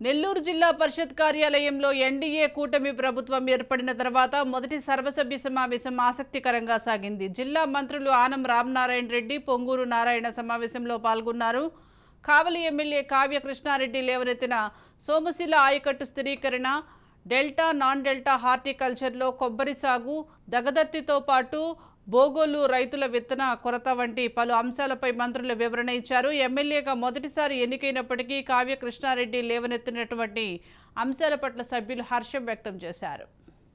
నెల్లూరు జిల్లా పరిషత్ కార్యాలయంలో ఎన్డీఏ కూటమి ప్రభుత్వం ఏర్పడిన తర్వాత మొదటి సర్వసభ్య సమావేశం ఆసక్తికరంగా సాగింది జిల్లా మంత్రులు ఆనం రామనారాయణ రెడ్డి పొంగూరు నారాయణ సమావేశంలో పాల్గొన్నారు కావలి ఎమ్మెల్యే కావ్య కృష్ణారెడ్డి లేవనెత్తిన సోమశిల ఆయకట్టు స్థిరీకరణ డెల్టా నాన్ డెల్టా హార్టికల్చర్లో కొబ్బరి సాగు దగదర్తితో పాటు బోగోలు రైతుల విత్తన కొరత వంటి పలు అంశాలపై మంత్రులు వివరణ ఇచ్చారు ఎమ్మెల్యేగా మొదటిసారి ఎన్నికైనప్పటికీ కావ్య కృష్ణారెడ్డి లేవనెత్తినటువంటి అంశాల పట్ల సభ్యులు హర్షం వ్యక్తం చేశారు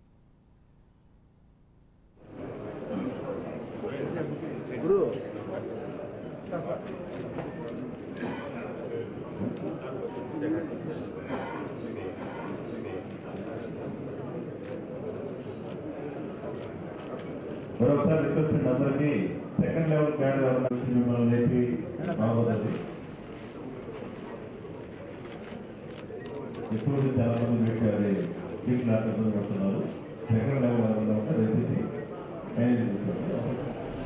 మరొకసారి రిక్వెస్ట్ అండి అందరికీ సెకండ్ లెవెల్ క్యాడర్ ఎవరైనా వచ్చి మిమ్మల్ని లేపి బాగోదండి ఇప్పుడు చాలా మంది పెట్టి అది సీట్ లాక్ ఇబ్బంది పడుతున్నారు సెకండ్ లెవెల్ ఎవరైనా ఉంటే దయచేసి టైం తీసుకోండి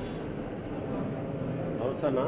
అవసరనా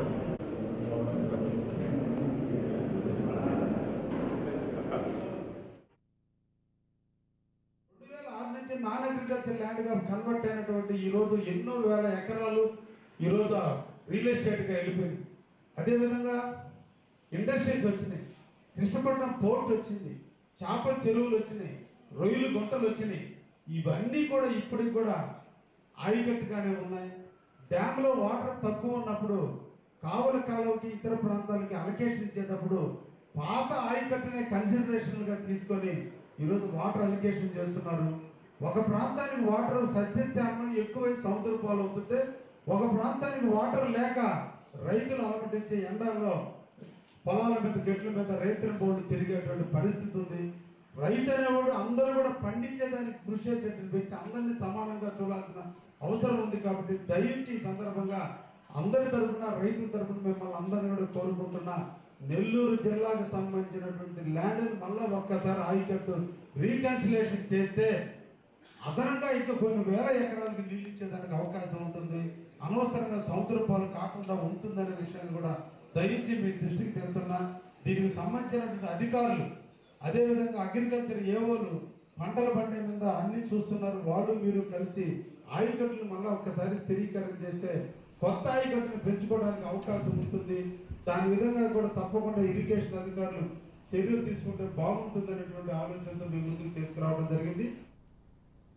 రెండు వేల ఆరు నుంచి నాన్ అగ్రికల్చర్ ల్యాండ్ గా కన్వర్ట్ అయినటువంటి ఈ రోజు ఎన్నో వేల ఎకరాలు ఈ రోజు రియల్ ఎస్టేట్ గా వెళ్ళిపోయింది అదేవిధంగా ఇండస్ట్రీస్ వచ్చినాయి కృష్ణపట్నం పోర్ట్ వచ్చింది చేపల చెరువులు వచ్చినాయి రొయ్యలు గుంటలు వచ్చినాయి ఇవన్నీ కూడా ఇప్పటికి కూడా ఆయకట్టుగానే ఉన్నాయి డ్యామ్లో వాటర్ తక్కువ ఉన్నప్పుడు కావల కాలువకి ఇతర ప్రాంతాలకి అలకేషన్ ఇచ్చేటప్పుడు పాత ఆయకట్టునే కన్సిడరేషన్గా తీసుకొని ఈరోజు వాటర్ అలికేషన్ చేస్తున్నారు ఒక ప్రాంతానికి వాటర్ సస్యశ్యామం ఎక్కువై సముద్ర పాలు అవుతుంటే ఒక ప్రాంతానికి వాటర్ లేక రైతులు అలమటించే ఎండల్లో పొలాల మీద గట్ల మీద రైతుల బోర్డు తిరిగేటువంటి పరిస్థితి ఉంది రైతు అనేవాడు అందరూ కూడా పండించేదానికి కృషి చేసేటువంటి వ్యక్తి అందరినీ సమానంగా చూడాల్సిన అవసరం ఉంది కాబట్టి దయించి ఈ సందర్భంగా అందరి తరపున రైతుల తరపున మిమ్మల్ని అందరినీ కూడా కోరుకుంటున్నా నెల్లూరు జిల్లాకు సంబంధించినటువంటి ల్యాండ్ని మళ్ళా ఒక్కసారి ఆయకట్టు రీకన్సిలేషన్ చేస్తే అదనంగా ఇంకా కొన్ని వేల ఎకరాలకు నీళ్ళు ఇచ్చేదానికి అవకాశం ఉంటుంది అనవసరంగా సముద్ర పాలు కాకుండా ఉంటుందనే విషయాన్ని కూడా దయించి మీ దృష్టికి తెస్తున్నా దీనికి సంబంధించినటువంటి అధికారులు అదేవిధంగా అగ్రికల్చర్ ఏవోలు పంటల పండే మీద అన్ని చూస్తున్నారు వాళ్ళు మీరు కలిసి ఆయకట్టును మళ్ళీ ఒక్కసారి స్థిరీకరణ చేస్తే కొత్త ఆయకట్టును పెంచుకోవడానికి అవకాశం ఉంటుంది దాని విధంగా కూడా తప్పకుండా ఇరిగేషన్ అధికారులు చర్యలు తీసుకుంటే బాగుంటుంది అనేటువంటి ఆలోచనతో మీ ముందుకు తీసుకురావడం జరిగింది